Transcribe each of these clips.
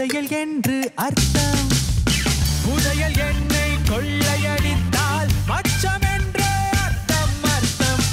புதையல் என்று அர்த்தம் புதையல் என்னை கொள்ளையடித்தால் மச்சம் என்று அர்த்தம் அர்த்தம்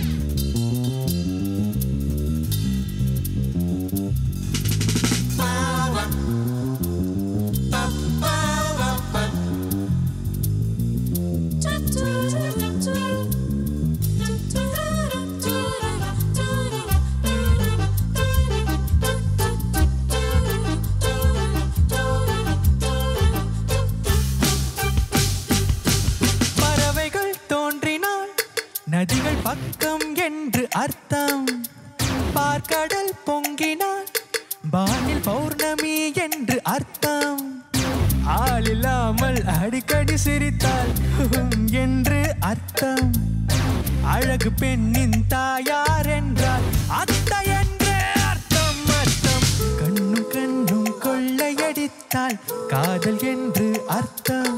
பறவைகள் தோன்றினால் நதிகள் பக்கம் என்று அர்த்தம் பார்க்கடல் பொங்கினால் வானில் பௌர்ணமி என்று அர்த்தம் ஆளில்லாமல் அடிக்கடி சிரித்தால் ஹும் என்று அர்த்தம் அழகு பெண்ணின் தாயார் என்றால் அத்தை என்று அர்த்தம் அர்த்தம் கண்ணும் கண்ணும் கொள்ளையடித்தால் காதல் என்று அர்த்தம்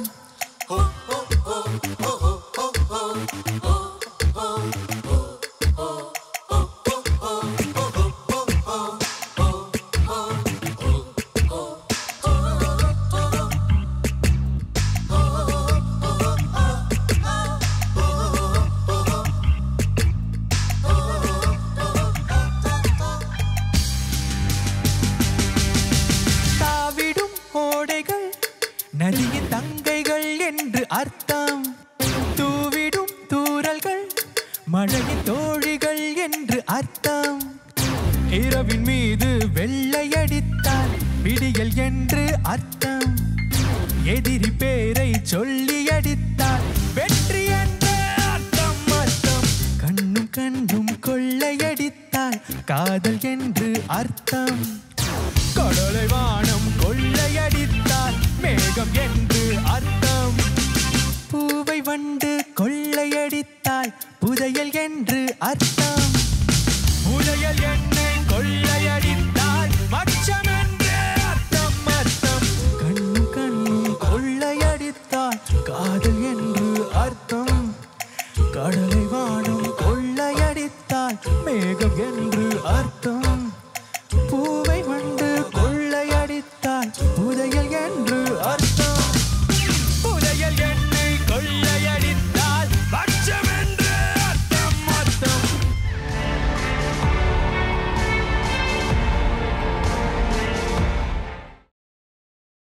தாவிடும் ஓடைகள் நதியின் தங்கைகள் என்று அர்த்தம் தூவிடும் தூறல்கள் மழையின் தோழிகள் என்று அர்த்தம் இரவின் மீது வெள்ளையடித்தால் விடியல் என்று அர்த்தம் எதிரி பேரை சொல்லி அடித்தால் வெற்றி என்று அர்த்தம் அர்த்தம் கண்ணும் கண்ணும் கொள்ளையடித்தால் காதல் என்று அர்த்தம் கடலை வானம் கொள்ளையடித்தால் மேகம் என்று அர்த்தம் பூவை வண்டு கொள்ளையடித்தால் புதையல் என்று அர்த்தம் புதையல் என்னை கொள்ளையடித்தால் மச்சம் என்று அர்த்தம் அர்த்தம் கண்ணும் கண்ணும் கொள்ளையடித்தால் காதல் என்று அர்த்தம் கடலை வானம் கொள்ளையடித்தால் மேகம் என்று அர்த்தம்